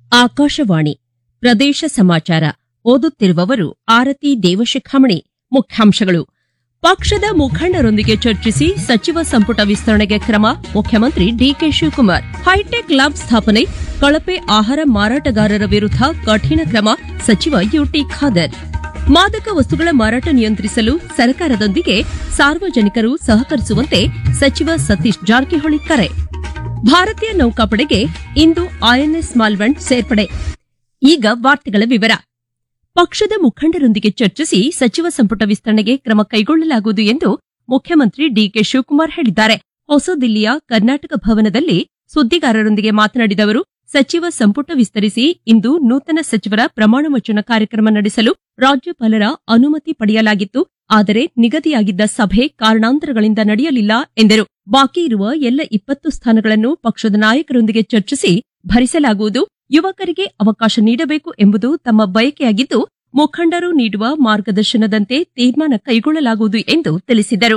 ಆಕಾಶವಾಣಿ ಪ್ರದೇಶ ಸಮಾಚಾರ ಓದುತ್ತಿರುವವರು ಆರತಿ ದೇವಶಿಖಾಮಣಿ ಮುಖ್ಯಾಂಶಗಳು ಪಕ್ಷದ ಮುಖಂಡರೊಂದಿಗೆ ಚರ್ಚಿಸಿ ಸಚಿವ ಸಂಪುಟ ವಿಸ್ತರಣೆಗೆ ಕ್ರಮ ಮುಖ್ಯಮಂತ್ರಿ ಡಿಕೆ ಶಿವಕುಮಾರ್ ಹೈಟೆಕ್ ಲ್ಯಾಬ್ ಸ್ಥಾಪನೆ ಕಳಪೆ ಆಹಾರ ಮಾರಾಟಗಾರರ ವಿರುದ್ಧ ಕಠಿಣ ಕ್ರಮ ಸಚಿವ ಯುಟಿ ಖಾದರ್ ಮಾದಕ ವಸ್ತುಗಳ ಮಾರಾಟ ನಿಯಂತ್ರಿಸಲು ಸರ್ಕಾರದೊಂದಿಗೆ ಸಾರ್ವಜನಿಕರು ಸಹಕರಿಸುವಂತೆ ಸಚಿವ ಸತೀಶ್ ಜಾರಕಿಹೊಳಿ ಕರೆ ಭಾರತೀಯ ನೌಕಾಪಡೆಗೆ ಇಂದು ಐಎನ್ಎಸ್ ಮಾಲ್ವಂಡ್ ಸೇರ್ಪಡೆ ಈಗ ವಾರ್ತೆಗಳ ವಿವರ ಪಕ್ಷದ ಮುಖಂಡರೊಂದಿಗೆ ಚರ್ಚಿಸಿ ಸಚಿವ ಸಂಪುಟ ವಿಸ್ತರಣೆಗೆ ಕ್ರಮ ಕೈಗೊಳ್ಳಲಾಗುವುದು ಎಂದು ಮುಖ್ಯಮಂತ್ರಿ ಡಿಕೆ ಶಿವಕುಮಾರ್ ಹೇಳಿದ್ದಾರೆ ಹೊಸದಿಲ್ಲಿಯ ಕರ್ನಾಟಕ ಭವನದಲ್ಲಿ ಸುದ್ದಿಗಾರರೊಂದಿಗೆ ಮಾತನಾಡಿದ ಅವರು ಸಚಿವ ಸಂಪುಟ ವಿಸ್ತರಿಸಿ ಇಂದು ನೂತನ ಸಚಿವರ ಪ್ರಮಾಣ ವಚನ ಕಾರ್ಯಕ್ರಮ ನಡೆಸಲು ರಾಜ್ಯಪಾಲರ ಅನುಮತಿ ಪಡೆಯಲಾಗಿತ್ತು ಆದರೆ ನಿಗದಿಯಾಗಿದ್ದ ಸಭೆ ಕಾರಣಾಂತರಗಳಿಂದ ನಡೆಯಲಿಲ್ಲ ಎಂದರು ಬಾಕಿ ಇರುವ ಎಲ್ಲ ಇಪ್ಪತ್ತು ಸ್ಥಾನಗಳನ್ನು ಪಕ್ಷದ ನಾಯಕರೊಂದಿಗೆ ಚರ್ಚಿಸಿ ಭರಿಸಲಾಗುವುದು ಯುವಕರಿಗೆ ಅವಕಾಶ ನೀಡಬೇಕು ಎಂಬುದು ತಮ್ಮ ಬಯಕೆಯಾಗಿದ್ದು ಮುಖಂಡರು ನೀಡುವ ಮಾರ್ಗದರ್ಶನದಂತೆ ತೀರ್ಮಾನ ಕೈಗೊಳ್ಳಲಾಗುವುದು ಎಂದು ತಿಳಿಸಿದರು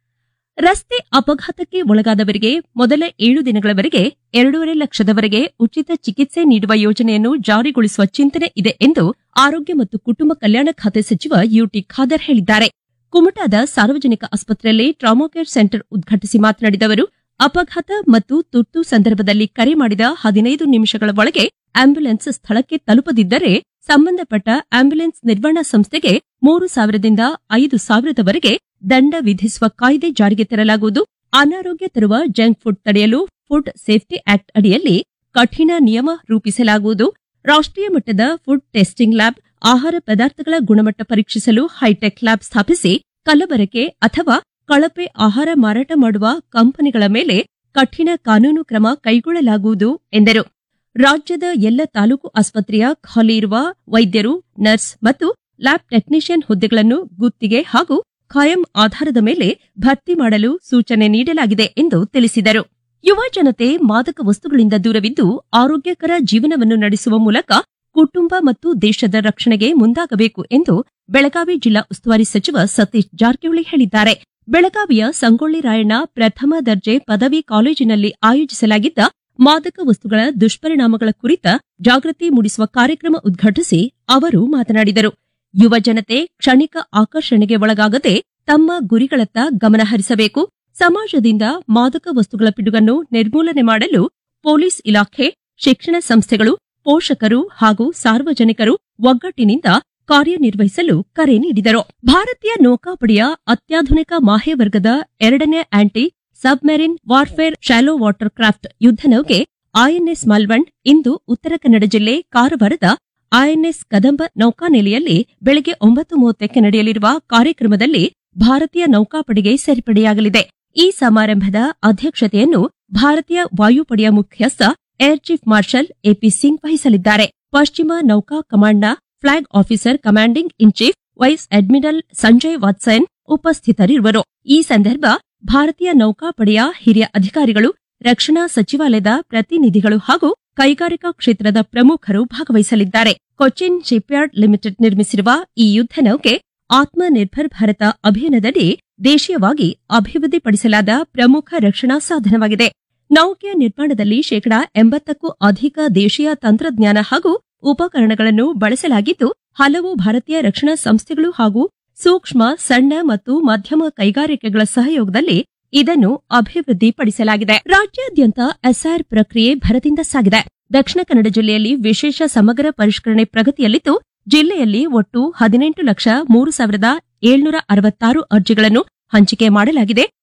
ರಸ್ತೆ ಅಪಘಾತಕ್ಕೆ ಒಳಗಾದವರಿಗೆ ಮೊದಲ ಏಳು ದಿನಗಳವರೆಗೆ ಎರಡೂವರೆ ಲಕ್ಷದವರೆಗೆ ಉಚಿತ ಚಿಕಿತ್ಸೆ ನೀಡುವ ಯೋಜನೆಯನ್ನು ಜಾರಿಗೊಳಿಸುವ ಚಿಂತನೆ ಇದೆ ಎಂದು ಆರೋಗ್ಯ ಮತ್ತು ಕುಟುಂಬ ಕಲ್ಯಾಣ ಖಾತೆ ಸಚಿವ ಯುಟಿ ಖಾದರ್ ಹೇಳಿದ್ದಾರೆ ಕುಮಟಾದ ಸಾರ್ವಜನಿಕ ಆಸ್ಪತ್ರೆಯಲ್ಲಿ ಟ್ರಾಮಾಕೇರ್ ಸೆಂಟರ್ ಉದ್ಘಾಟಿಸಿ ಮಾತನಾಡಿದ ಅವರು ಅಪಘಾತ ಮತ್ತು ತುರ್ತು ಸಂದರ್ಭದಲ್ಲಿ ಕರೆ ಮಾಡಿದ ಹದಿನೈದು ನಿಮಿಷಗಳ ಒಳಗೆ ಆಂಬ್ಯುಲೆನ್ಸ್ ಸ್ಥಳಕ್ಕೆ ತಲುಪದಿದ್ದರೆ ಸಂಬಂಧಪಟ್ಟ ಆಂಬ್ಯುಲೆನ್ಸ್ ನಿರ್ವಹಣಾ ಸಂಸ್ಥೆಗೆ ಮೂರು ಸಾವಿರದಿಂದ ಐದು ಸಾವಿರದವರೆಗೆ ದಂಡ ವಿಧಿಸುವ ಕಾಯ್ದೆ ಜಾರಿಗೆ ತರಲಾಗುವುದು ಅನಾರೋಗ್ಯ ತರುವ ಜಂಕ್ ಫುಡ್ ತಡೆಯಲು ಫುಡ್ ಸೇಫ್ಟಿ ಆಕ್ಟ್ ಅಡಿಯಲ್ಲಿ ಕಠಿಣ ನಿಯಮ ರೂಪಿಸಲಾಗುವುದು ರಾಷ್ಟೀಯ ಮಟ್ಟದ ಫುಡ್ ಟೆಸ್ಟಿಂಗ್ ಲ್ಯಾಬ್ ಆಹಾರ ಪದಾರ್ಥಗಳ ಗುಣಮಟ್ಟ ಪರೀಕ್ಷಿಸಲು ಹೈಟೆಕ್ ಲ್ಯಾಬ್ ಸ್ಥಾಪಿಸಿ ಕಲಬರಕೆ ಅಥವಾ ಕಳಪೆ ಆಹಾರ ಮಾರಾಟ ಮಾಡುವ ಕಂಪನಿಗಳ ಮೇಲೆ ಕಠಿಣ ಕಾನೂನು ಕ್ರಮ ಕೈಗೊಳ್ಳಲಾಗುವುದು ಎಂದರು ರಾಜ್ಯದ ಎಲ್ಲ ತಾಲೂಕು ಆಸ್ಪತ್ರೆಯ ಖಾಲಿ ಇರುವ ವೈದ್ಯರು ನರ್ಸ್ ಮತ್ತು ಲ್ಯಾಬ್ ಟೆಕ್ನಿಷಿಯನ್ ಹುದ್ದೆಗಳನ್ನು ಗುತ್ತಿಗೆ ಹಾಗೂ ಖಾಯಂ ಆಧಾರದ ಮೇಲೆ ಭರ್ತಿ ಮಾಡಲು ಸೂಚನೆ ನೀಡಲಾಗಿದೆ ಎಂದು ತಿಳಿಸಿದರು ಯುವ ಜನತೆ ಮಾದಕ ವಸ್ತುಗಳಿಂದ ದೂರವಿದ್ದು ಆರೋಗ್ಯಕರ ಜೀವನವನ್ನು ನಡೆಸುವ ಮೂಲಕ ಕುಟುಂಬ ಮತ್ತು ದೇಶದ ರಕ್ಷಣೆಗೆ ಮುಂದಾಗಬೇಕು ಎಂದು ಬೆಳಗಾವಿ ಜಿಲ್ಲಾ ಉಸ್ತುವಾರಿ ಸಚಿವ ಸತೀಶ್ ಜಾರಕಿಹೊಳಿ ಹೇಳಿದ್ದಾರೆ ಬೆಳಗಾವಿಯ ಸಂಗೊಳ್ಳಿ ರಾಯಣ್ಣ ಪ್ರಥಮ ದರ್ಜೆ ಪದವಿ ಕಾಲೇಜಿನಲ್ಲಿ ಆಯೋಜಿಸಲಾಗಿದ್ದ ಮಾದಕ ವಸ್ತುಗಳ ದುಷ್ಪರಿಣಾಮಗಳ ಕುರಿತ ಜಾಗೃತಿ ಮೂಡಿಸುವ ಕಾರ್ಯಕ್ರಮ ಉದ್ಘಾಟಿಸಿ ಅವರು ಮಾತನಾಡಿದರು ಯುವ ಜನತೆ ಕ್ಷಣಿಕ ಆಕರ್ಷಣೆಗೆ ಒಳಗಾಗದೆ ತಮ್ಮ ಗುರಿಗಳತ್ತ ಗಮನ ಹರಿಸಬೇಕು ಸಮಾಜದಿಂದ ಮಾದಕ ವಸ್ತುಗಳ ಪಿಡುಗನ್ನು ನಿರ್ಮೂಲನೆ ಮಾಡಲು ಪೊಲೀಸ್ ಇಲಾಖೆ ಶಿಕ್ಷಣ ಸಂಸ್ಥೆಗಳು ಪೋಷಕರು ಹಾಗೂ ಸಾರ್ವಜನಿಕರು ಒಗ್ಗಟ್ಟಿನಿಂದ ಕಾರ್ಯನಿರ್ವಹಿಸಲು ಕರೆ ನೀಡಿದರು ಭಾರತೀಯ ನೌಕಾಪಡೆಯ ಅತ್ಯಾಧುನಿಕ ಮಾಹೆ ವರ್ಗದ ಎರಡನೇ anti submarine warfare shallow water craft ಯುದ್ಧ ನೌಕೆ ಐಎನ್ಎಸ್ ಮಲ್ವಂಡ್ ಇಂದು ಉತ್ತರ ಕನ್ನಡ ಜಿಲ್ಲೆ ಕಾರವಾರದ ಐಎನ್ಎಸ್ ಕದಂಬ ನೌಕಾನೆಲೆಯಲ್ಲಿ ಬೆಳಗ್ಗೆ ಒಂಬತ್ತು ಮೂವತ್ತಕ್ಕೆ ನಡೆಯಲಿರುವ ಕಾರ್ಯಕ್ರಮದಲ್ಲಿ ಭಾರತೀಯ ನೌಕಾಪಡೆಗೆ ಸೇರ್ಪಡೆಯಾಗಲಿದೆ ಈ ಸಮಾರಂಭದ ಅಧ್ಯಕ್ಷತೆಯನ್ನು ಭಾರತೀಯ ವಾಯುಪಡೆಯ ಮುಖ್ಯಸ್ಥ air chief marshal AP Singh ವಹಿಸಲಿದ್ದಾರೆ ಪಶ್ಚಿಮ ನೌಕಾ ಕಮಾಂಡ್ನ flag officer commanding in chief vice admiral Sanjay Vatsayan ಉಪಸ್ಥಿತರಿರುವರು ಈ ಸಂದರ್ಭ ಭಾರತೀಯ ನೌಕಾಪಡೆಯ ಹಿರಿಯ ಅಧಿಕಾರಿಗಳು ರಕ್ಷಣಾ ಸಚಿವಾಲಯದ ಪ್ರತಿನಿಧಿಗಳು ಹಾಗೂ ಕೈಗಾರಿಕಾ ಕ್ಷೇತ್ರದ ಪ್ರಮುಖರು ಭಾಗವಹಿಸಲಿದ್ದಾರೆ ಕೊಚ್ಚಿನ್ ಶಿಪ್ಯಾರ್ಡ್ ಲಿಮಿಟೆಡ್ ನಿರ್ಮಿಸಿರುವ ಈ ಯುದ್ಧ ನೌಕೆ ಆತ್ಮ ನಿರ್ಭರ್ ಭಾರತ ಅಭಿಯಾನದಡಿ ದೇಶೀಯವಾಗಿ ಅಭಿವೃದ್ಧಿಪಡಿಸಲಾದ ಪ್ರಮುಖ ರಕ್ಷಣಾ ಸಾಧನವಾಗಿದೆ ನೌಕೆಯ ನಿರ್ಮಾಣದಲ್ಲಿ ಶೇಕಡಾ ಎಂಬತ್ತಕ್ಕೂ ಅಧಿಕ ದೇಶೀಯ ತಂತ್ರಜ್ಞಾನ ಹಾಗೂ ಉಪಕರಣಗಳನ್ನು ಬಳಸಲಾಗಿದ್ದು ಹಲವು ಭಾರತೀಯ ರಕ್ಷಣಾ ಸಂಸ್ಥೆಗಳು ಹಾಗೂ ಸೂಕ್ಷ್ಮ ಸಣ್ಣ ಮತ್ತು ಮಧ್ಯಮ ಕೈಗಾರಿಕೆಗಳ ಸಹಯೋಗದಲ್ಲಿ ಇದನ್ನು ಅಭಿವೃದ್ಧಿಪಡಿಸಲಾಗಿದೆ ರಾಜ್ಯಾದ್ಯಂತ ಎಸ್ಆರ್ ಪ್ರಕ್ರಿಯೆ ಭರದಿಂದ ಸಾಗಿದೆ ದಕ್ಷಿಣ ಕನ್ನಡ ಜಿಲ್ಲೆಯಲ್ಲಿ ವಿಶೇಷ ಸಮಗ್ರ ಪರಿಷ್ಕರಣೆ ಪ್ರಗತಿಯಲ್ಲಿದ್ದು ಜಿಲ್ಲೆಯಲ್ಲಿ ಒಟ್ಟು ಹದಿನೆಂಟು ಲಕ್ಷ ಮೂರು ಸಾವಿರದ ಏಳ್ನೂರ ಅರವತ್ತಾರು ಅರ್ಜಿಗಳನ್ನು ಹಂಚಿಕೆ ಮಾಡಲಾಗಿದೆ